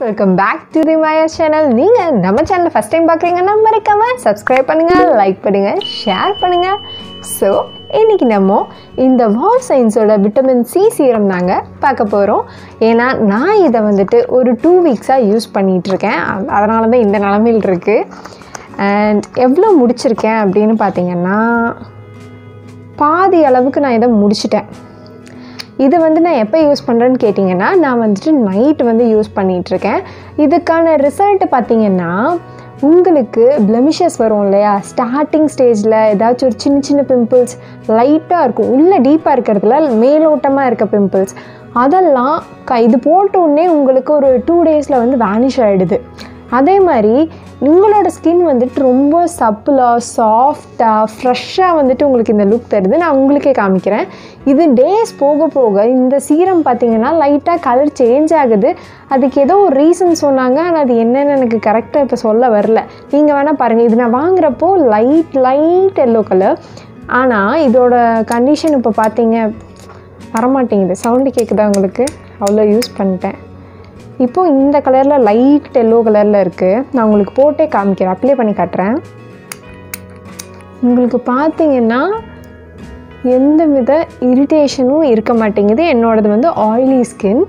welcome back to the மயா channel நீங்கள் நம்ம சேனல் ஃபஸ்ட் டைம் பார்க்குறீங்கன்னா மறக்காம சப்ஸ்கிரைப் பண்ணுங்கள் லைக் பண்ணுங்கள் ஷேர் பண்ணுங்கள் ஸோ இன்றைக்கி நம்ம இந்த வால் சயின்ஸோட விட்டமின் சி சீரம் தாங்க பார்க்க போகிறோம் ஏன்னா நான் இதை வந்துட்டு ஒரு டூ வீக்ஸாக யூஸ் பண்ணிகிட்ருக்கேன் அதனால தான் இந்த நிலமையில் இருக்குது அண்ட் எவ்வளோ முடிச்சிருக்கேன் அப்படின்னு பார்த்தீங்கன்னா பாதி அளவுக்கு நான் இதை முடிச்சிட்டேன் இது வந்து நான் எப்போ யூஸ் பண்ணுறேன்னு கேட்டிங்கன்னா நான் வந்துட்டு நைட் வந்து யூஸ் பண்ணிகிட்ருக்கேன் இதுக்கான ரிசல்ட் பார்த்தீங்கன்னா உங்களுக்கு பிளமிஷஸ் வரும் இல்லையா ஸ்டார்டிங் ஸ்டேஜில் ஏதாச்சும் ஒரு சின்ன சின்ன பிம்பிள்ஸ் லைட்டாக இருக்கும் உள்ளே டீப்பாக இருக்கிறதுல மேலோட்டமாக இருக்க பிம்பிள்ஸ் அதெல்லாம் க இது போட்ட உடனே உங்களுக்கு ஒரு டூ டேஸில் வந்து வேனிஷ் ஆகிடுது அதே மாதிரி உங்களோட ஸ்கின் வந்துட்டு ரொம்ப சப்பிளாக சாஃப்டாக ஃப்ரெஷ்ஷாக வந்துட்டு உங்களுக்கு இந்த லுக் தருது நான் உங்களுக்கே காமிக்கிறேன் இது டேஸ் போக போக இந்த சீரம் பார்த்தீங்கன்னா லைட்டாக கலர் சேஞ்ச் ஆகுது அதுக்கு ஏதோ ஒரு ரீசன் சொன்னாங்க ஆனால் அது என்னென்னு எனக்கு கரெக்டாக இப்போ சொல்ல வரல நீங்கள் வேணால் பாருங்கள் இது நான் வாங்குறப்போ லைட் லைட் எல்லோ கலர் ஆனால் இதோட கண்டிஷன் இப்போ பார்த்தீங்க வரமாட்டேங்குது சவுண்டு கேட்குதா உங்களுக்கு அவ்வளோ யூஸ் பண்ணிட்டேன் இப்போது இந்த கலரில் லைட் எல்லோ கலரில் இருக்குது நான் உங்களுக்கு போட்டே காமிக்கிறேன் அப்ளை பண்ணி காட்டுறேன் உங்களுக்கு பார்த்தீங்கன்னா எந்த வித இரிட்டேஷனும் இருக்க மாட்டேங்குது என்னோடது வந்து ஆயிலி ஸ்கின்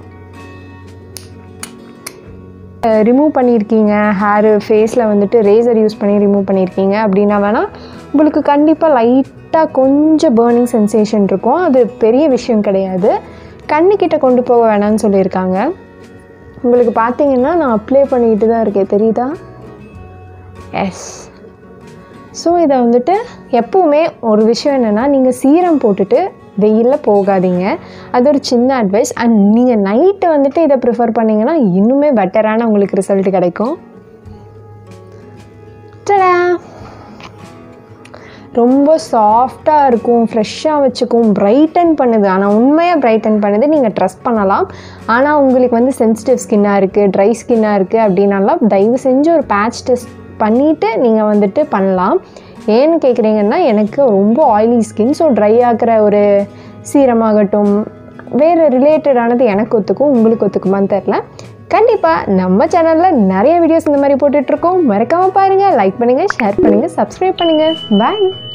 ரிமூவ் பண்ணியிருக்கீங்க ஹேரு ஃபேஸில் வந்துட்டு ரேசர் யூஸ் பண்ணி ரிமூவ் பண்ணியிருக்கீங்க அப்படின்னா வேணால் உங்களுக்கு கண்டிப்பாக லைட்டாக கொஞ்சம் பேர்னிங் சென்சேஷன் இருக்கும் அது பெரிய விஷயம் கிடையாது கண்ணுக்கிட்ட கொண்டு போக வேணாம்னு சொல்லியிருக்காங்க உங்களுக்கு பார்த்தீங்கன்னா நான் அப்ளை பண்ணிக்கிட்டு தான் இருக்கேன் தெரியுதா எஸ் ஸோ இதை வந்துட்டு எப்போவுமே ஒரு விஷயம் என்னென்னா நீங்கள் சீரம் போட்டுட்டு வெயிலில் போகாதீங்க அது ஒரு சின்ன அட்வைஸ் அண்ட் நீங்கள் நைட்டு வந்துட்டு இதை ப்ரிஃபர் பண்ணிங்கன்னா இன்னுமே பெட்டரான உங்களுக்கு ரிசல்ட் கிடைக்கும் டடா ரொம்ப சாஃப்டாக இருக்கும் ஃப்ரெஷ்ஷாக வச்சுக்கும் பிரைட்டன் பண்ணுது ஆனால் உண்மையாக பிரைட்டன் பண்ணுது நீங்கள் ட்ரஸ்ட் பண்ணலாம் ஆனால் உங்களுக்கு வந்து சென்சிட்டிவ் ஸ்கின்னாக இருக்குது ட்ரை ஸ்கின்னாக இருக்குது அப்படின்னாலாம் தயவு செஞ்சு ஒரு பேட்ச் டெஸ்ட் பண்ணிவிட்டு நீங்கள் வந்துட்டு பண்ணலாம் ஏன்னு கேட்குறீங்கன்னா எனக்கு ரொம்ப ஆயிலி ஸ்கின் ஸோ ட்ரை ஆகிற ஒரு சீரமாகட்டும் வேறு ரிலேட்டடானது எனக்கு ஒத்துக்கும் உங்களுக்கு ஒத்துக்குமான்னு தெரில கண்டிப்பாக நம்ம சேனலில் நிறைய வீடியோஸ் இந்த மாதிரி போட்டுட்ருக்கோம் மறக்காமல் பாருங்கள் லைக் பண்ணுங்கள் ஷேர் பண்ணுங்கள் சப்ஸ்கிரைப் பண்ணுங்கள் பாய்